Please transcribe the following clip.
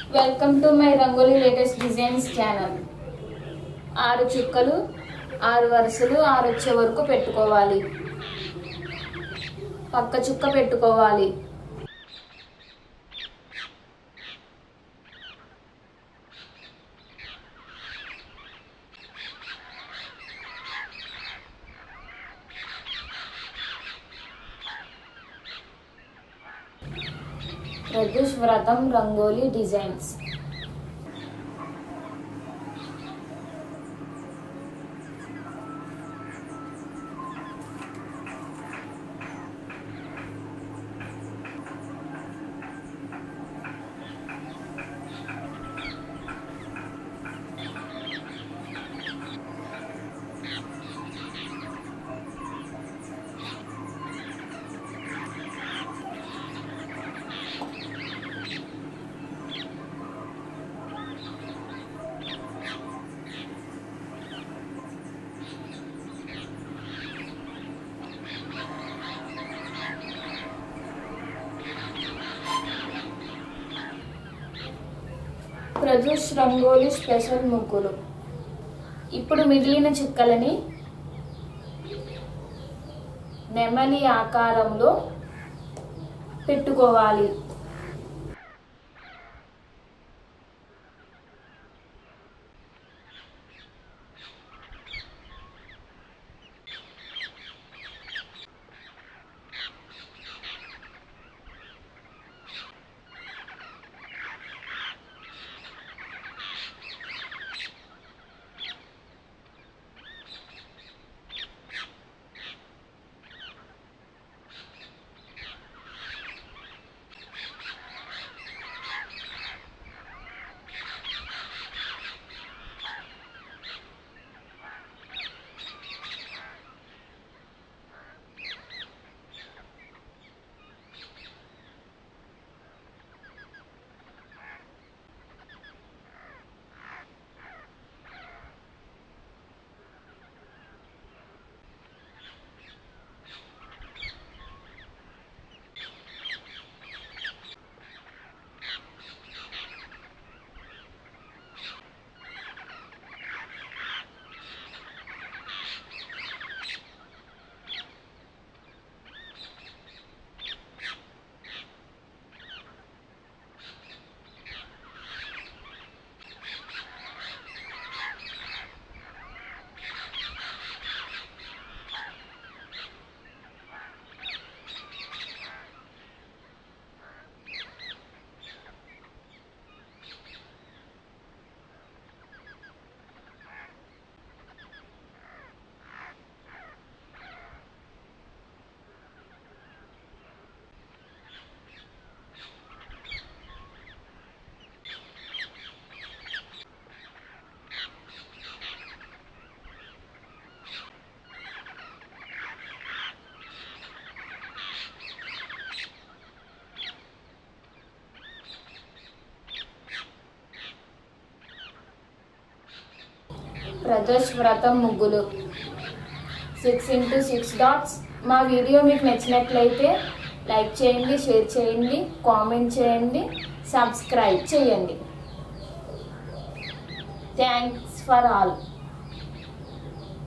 welcome to my rangoli latest designs channel ఆరు చుక్కలు ఆరు వరుసలు ఆరు వచ్చే వరకు పెట్టుకోవాలి పక్క చుక్క పెట్టుకోవాలి ప్రదూష్ వ్రతం రంగోలీ డిజైన్స్ ప్రదూష్ రంగోలీ స్పెషల్ ముగ్గులు ఇప్పుడు మిగిలిన చుక్కలని నెమలి ఆకారంలో పెట్టుకోవాలి ప్రదోష్ వ్రతం ముగ్గులు సిక్స్ ఇంటూ సిక్స్ డాట్స్ మా వీడియో మీకు నచ్చినట్లయితే లైక్ చేయండి షేర్ చేయండి కామెంట్ చేయండి సబ్స్క్రైబ్ చేయండి థ్యాంక్స్ ఫర్ ఆల్